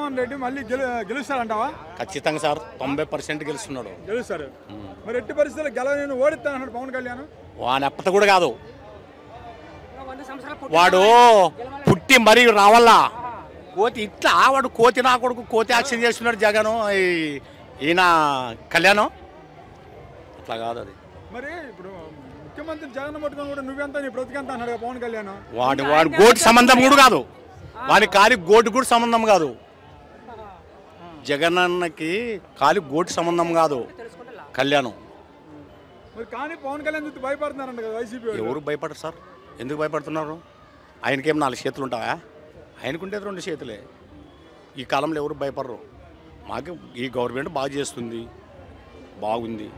జగన్మోహన్ రెడ్డి మళ్ళీ గెలు గెలుస్తాడంటావా ఖచ్చితంగా సార్ తొంభై పర్సెంట్ గెలుస్తున్నాడు గెలుస్తారు మరి ఎట్టి పరిస్థితుల్లో గెలవ నేను ఓడిస్తాను పవన్ కళ్యాణ్ వాని ఎప్పత కూడా కాదు వాడు పుట్టి మరీ రావాలా కోతి ఇట్లా వాడు కోతి నా కొడుకు కోతి యాక్షన్ చేస్తున్నాడు జగన్ ఈ- ఈయన కళ్యాణం అట్లా కాదు అది మరి ఇప్పుడు ముఖ్యమంత్రి జగన్ పట్టుకొని కూడా నువ్వెంత నీ బ్రతికెంత అన్నాడు కదా పవన్ కళ్యాణ్ వాడి వాడి గోటి సంబంధం కూడా కాదు వాడి కాలి గోటి కూడా సంబంధం కాదు జగన్ అన్నకి కాలి గోటి సంబంధం కాదు కళ్యాణం మరి కానీ పవన్ కళ్యాణ్ చూస్తే భయపడుతున్నారంట కదా వైసీపీ వాళ్ళు. ఎవరు భయపడరు సార్ ఎందుకు భయపడుతున్నారు ఆయనకేం నాలుగు చేతులు ఉంటాయా ఆయనకుంటే రెండు చేతులే ఈ కాలంలో ఎవరు భయపడరు మాకు ఈ గవర్నమెంట్ బాగా చేస్తుంది బాగుంది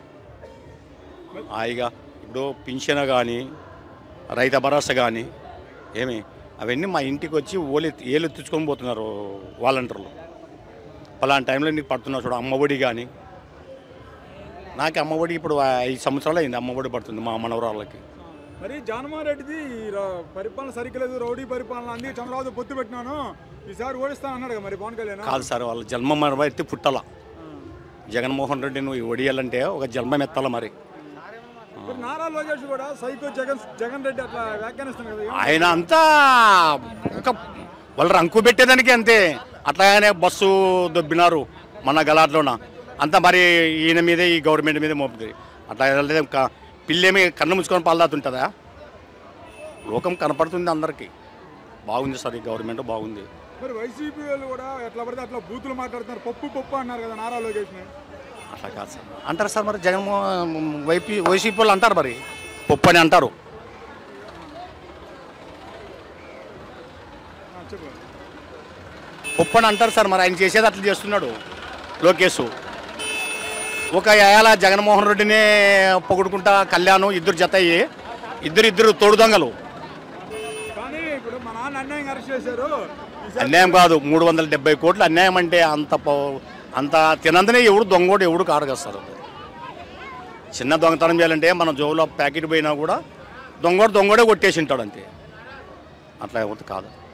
హాయిగా ఇప్పుడు పింఛన కానీ రైతు భరోసా కానీ ఏమి అవన్నీ మా ఇంటికి వచ్చి ఓలి ఏలు తెచ్చుకొని పోతున్నారు వాలంటీర్లు పలానా టైంలో నీకు పడుతున్నారు చూడు అమ్మఒడి కానీ నాకు అమ్మఒడి ఇప్పుడు ఐదు సంవత్సరాలు అయింది అమ్మఒడి పడుతుంది మా మనవరాళ్ళకి మరి జగన్మోహన్ రెడ్డిది ఈ ర- పరిపాలన సరిగ్గా రౌడీ పరిపాలన అన్ని చంద్రబాబు పొత్తు పెట్టినాను ఈసారి ఓడిస్తాను అన్నాడు కదా మరి పవన్ కళ్యాణ్ కాదు సార్ వాళ్ళ జన్మ మరవ ఎత్తి పుట్టాల జగన్మోహన్ రెడ్డి నువ్వు ఒడియాలంటే ఒక జన్మం ఎత్తాల మరి మరి నారా లోకేష్ కూడా సైకో జగన్ జగన్ రెడ్డి అట్లా వ్యాఖ్యానిస్తున్నాడు కదా ఏం- ఆయన అంతా ఒక వాళ్ళు రంకు పెట్టేదానికి అంతే అట్లాగనే బస్సు దొబ్బినారు మన గలాట్లోన అంతా మరి ఈయన మీదే ఈ గవర్నమెంట్ మీదే మోపుతుంది అట్లా వెళ్ళలేదు ఇంకా పిల్లేమి కన్ను ముచ్చుకొని పాల్దాతుంటుందా లోకం కనపడుతుంది అందరికీ బాగుంది సార్ ఈ గవర్నమెంట్ బాగుంది మరి వైసీపీ వాళ్ళు కూడా ఎట్లా పడితే అట్లా బూతులు మాట్లాడుతున్నారు పప్పు పప్పు అన్నారు కదా నారా లోకేష్ అట్లా కాదు సార్ అంటారు సార్ మరి జగన్మోహన్ వైపీ వైసీపీ వాళ్ళు అంటారు మరి పప్పు అని అంటారు చెప్పు పప్పు అని అంటారు సార్ మరి ఆయన చేసేది అట్లా చేస్తున్నాడు లోకేష్ ఒక ఏళ జగన్మోహన్ రెడ్డిని పొగుడుకుంటా కళ్యాణ్ ఇద్దరు జత అయ్యి ఇద్దరు ఇద్దరు తోడు దొంగలు కానీ ఇప్పుడు మా నాన్న అన్యాయంగా అరెస్ట్ చేశారు ఈసారి అన్యాయం కాదు మూడు వందల డెబ్బై కోట్లు అన్యాయం అంటే అంత పో- అంత తినందనే ఎవడు దొంగోడు ఎవడు కాడు కదా సార్ చిన్న దొంగతనం చేయాలంటే మన జోబులో ప్యాకెట్ పోయినా కూడా దొంగోడు దొంగోడే కొట్టేసి ఉంటాడు అంతే అట్లా ఎవరు కాదు